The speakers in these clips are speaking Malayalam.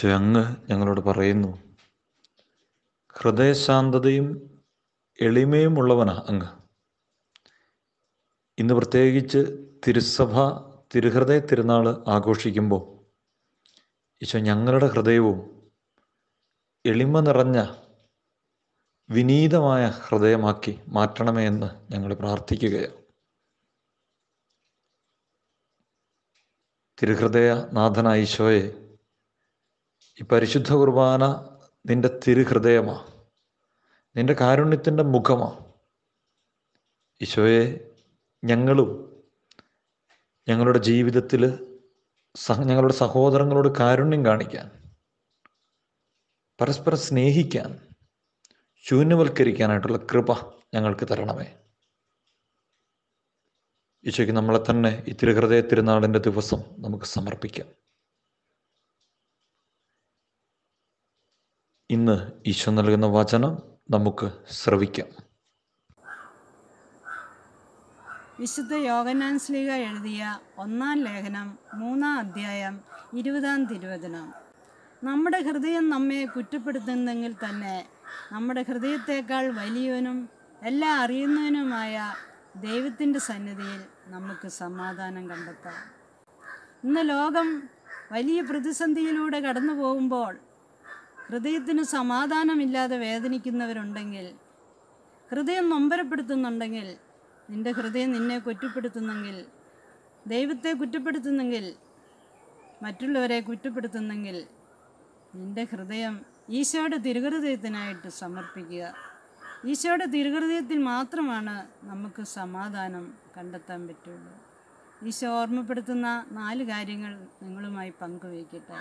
ഈശോ അങ്ങ് ഞങ്ങളോട് പറയുന്നു ഹൃദയശാന്തതയും എളിമയുമുള്ളവനാ അങ്ങ് ഇന്ന് പ്രത്യേകിച്ച് തിരുസഭ തിരുഹൃദയ തിരുനാൾ ആഘോഷിക്കുമ്പോൾ ഈശോ ഞങ്ങളുടെ ഹൃദയവും എളിമ നിറഞ്ഞ വിനീതമായ ഹൃദയമാക്കി മാറ്റണമേ എന്ന് ഞങ്ങൾ പ്രാർത്ഥിക്കുകയാണ് തിരുഹൃദയ നാഥനായ ഈശോയെ ഈ പരിശുദ്ധ കുർബാന നിന്റെ തിരുഹൃദയമാ നിന്റെ കാരുണ്യത്തിൻ്റെ മുഖമാ ഈശോയെ ഞങ്ങളും ഞങ്ങളുടെ ജീവിതത്തിൽ സഹ ഞങ്ങളുടെ സഹോദരങ്ങളോട് കാരുണ്യം കാണിക്കാൻ പരസ്പരം സ്നേഹിക്കാൻ ശൂന്യവൽക്കരിക്കാനായിട്ടുള്ള കൃപ ഞങ്ങൾക്ക് തരണമേ ഈശോയ്ക്ക് നമ്മളെ തന്നെ ഈ തിരുഹൃദയ തിരുനാളിൻ്റെ ദിവസം നമുക്ക് സമർപ്പിക്കാം ഇന്ന് ഈശോ നൽകുന്ന വചനം നമുക്ക് ശ്രവിക്കാം വിശുദ്ധ യോഗനാൻ ശ്ലീഹ എഴുതിയ ഒന്നാം ലേഖനം മൂന്നാം അധ്യായം ഇരുപതാം തിരുവചനം നമ്മുടെ ഹൃദയം നമ്മെ കുറ്റപ്പെടുത്തുന്നെങ്കിൽ തന്നെ നമ്മുടെ ഹൃദയത്തേക്കാൾ വലിയവനും എല്ലാം അറിയുന്നവനുമായ ദൈവത്തിൻ്റെ സന്നിധിയിൽ നമുക്ക് സമാധാനം കണ്ടെത്താം ഇന്ന് ലോകം വലിയ പ്രതിസന്ധിയിലൂടെ കടന്നു പോകുമ്പോൾ ഹൃദയത്തിന് സമാധാനമില്ലാതെ വേദനിക്കുന്നവരുണ്ടെങ്കിൽ ഹൃദയം നൊമ്പരപ്പെടുത്തുന്നുണ്ടെങ്കിൽ നിന്റെ ഹൃദയം നിന്നെ കുറ്റപ്പെടുത്തുന്നെങ്കിൽ ദൈവത്തെ കുറ്റപ്പെടുത്തുന്നെങ്കിൽ മറ്റുള്ളവരെ കുറ്റപ്പെടുത്തുന്നെങ്കിൽ നിന്റെ ഹൃദയം ഈശോയുടെ തിരുഹൃദയത്തിനായിട്ട് സമർപ്പിക്കുക ഈശോയുടെ തിരുഹൃദയത്തിൽ മാത്രമാണ് നമുക്ക് സമാധാനം കണ്ടെത്താൻ പറ്റുള്ളൂ ഈശോ ഓർമ്മപ്പെടുത്തുന്ന നാല് കാര്യങ്ങൾ നിങ്ങളുമായി പങ്കുവയ്ക്കട്ടെ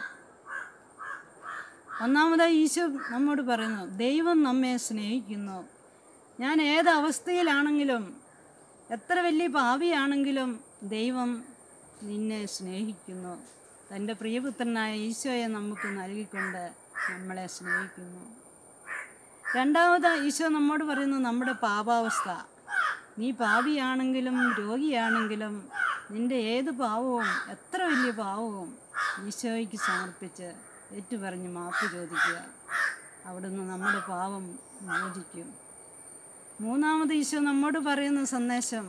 ഒന്നാമതായി ഈശോ നമ്മോട് പറയുന്നു ദൈവം നമ്മെ സ്നേഹിക്കുന്നു ഞാൻ ഏത് അവസ്ഥയിലാണെങ്കിലും എത്ര വലിയ പാപിയാണെങ്കിലും ദൈവം നിന്നെ സ്നേഹിക്കുന്നു തൻ്റെ പ്രിയപുത്രനായ ഈശോയെ നമുക്ക് നൽകിക്കൊണ്ട് നമ്മളെ സ്നേഹിക്കുന്നു രണ്ടാമത് ഈശോ നമ്മോട് പറയുന്നു നമ്മുടെ പാപാവസ്ഥ നീ പാപിയാണെങ്കിലും രോഗിയാണെങ്കിലും നിന്റെ ഏത് പാവവും എത്ര വലിയ പാവവും ഈശോയ്ക്ക് സമർപ്പിച്ച് ഏറ്റുപറഞ്ഞ് മാപ്പ് ചോദിക്കുക അവിടുന്ന് നമ്മുടെ പാവം മോചിക്കും മൂന്നാമത് ഈശോ നമ്മോട് പറയുന്ന സന്ദേശം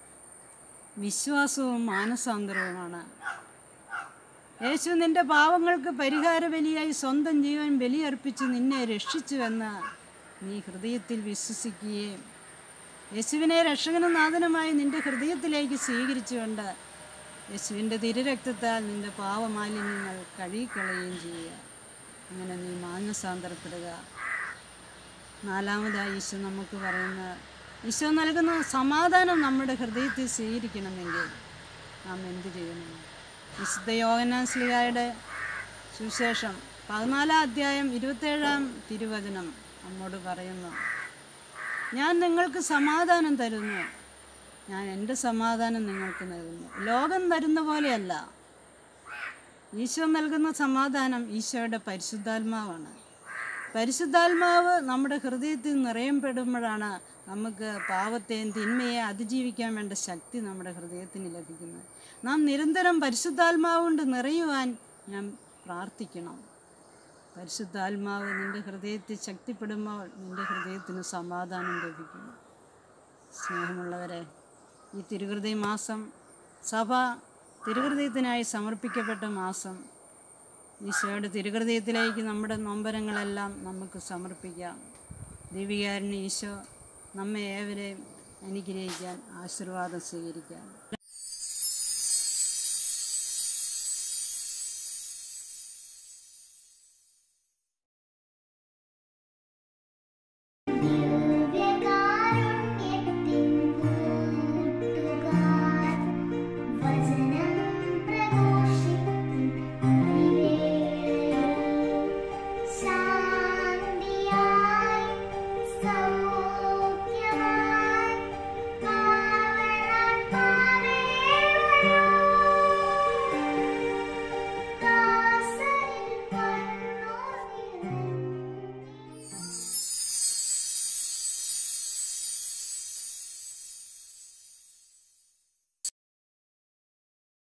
വിശ്വാസവും മാനസാന്തരവുമാണ് യേശു നിന്റെ പാവങ്ങൾക്ക് പരിഹാര ബലിയായി സ്വന്തം ജീവൻ ബലിയർപ്പിച്ച് നിന്നെ രക്ഷിച്ചുവെന്ന് നീ ഹൃദയത്തിൽ വിശ്വസിക്കുകയും യേശുവിനെ രക്ഷകനും നാഥനുമായി നിന്റെ ഹൃദയത്തിലേക്ക് സ്വീകരിച്ചുകൊണ്ട് യേശുവിൻ്റെ തിരുരക്തത്താൽ നിന്റെ പാവമാലിന്യങ്ങൾ കഴുകിക്കളയുകയും ചെയ്യുക അങ്ങനെ നീ മാനസാന്തരപ്പെടുക നാലാമതായി ഈശോ നമുക്ക് പറയുന്ന ഈശോ നൽകുന്ന സമാധാനം നമ്മുടെ ഹൃദയത്തിൽ സ്വീകരിക്കണമെങ്കിൽ നാം എന്ത് ചെയ്യണം വിശുദ്ധ യോഹന്നാൻ ശ്ലീഹായുടെ സുവിശേഷം പതിനാലാം അധ്യായം ഇരുപത്തേഴാം തിരുവചനം നമ്മോട് പറയുന്നു ഞാൻ നിങ്ങൾക്ക് സമാധാനം തരുന്നു ഞാൻ എൻ്റെ സമാധാനം നിങ്ങൾക്ക് നൽകുന്നു ലോകം തരുന്ന പോലെയല്ല ഈശോ നൽകുന്ന സമാധാനം ഈശോയുടെ പരിശുദ്ധാത്മാവാണ് പരിശുദ്ധാത്മാവ് നമ്മുടെ ഹൃദയത്തിൽ നിറയപ്പെടുമ്പോഴാണ് നമുക്ക് പാവത്തെയും തിന്മയെ അതിജീവിക്കാൻ വേണ്ട ശക്തി നമ്മുടെ ഹൃദയത്തിന് ലഭിക്കുന്നത് നാം നിരന്തരം പരിശുദ്ധാത്മാവ് കൊണ്ട് നിറയുവാൻ ഞാൻ പ്രാർത്ഥിക്കണം പരിശുദ്ധാത്മാവ് നിൻ്റെ ഹൃദയത്തിൽ ശക്തിപ്പെടുമ്പോൾ നിൻ്റെ ഹൃദയത്തിന് സമാധാനം ലഭിക്കും സ്നേഹമുള്ളവരെ ഈ തിരുഹൃദയ മാസം സഭ തിരുഹൃദയത്തിനായി സമർപ്പിക്കപ്പെട്ട മാസം ഈശോയുടെ തിരുഹൃദയത്തിലേക്ക് നമ്മുടെ നൊമ്പരങ്ങളെല്ലാം നമുക്ക് സമർപ്പിക്കാം ദീപികാരന് ഈശോ നമ്മെ ഏവരെയും അനുഗ്രഹിക്കാൻ ആശീർവാദം സ്വീകരിക്കാം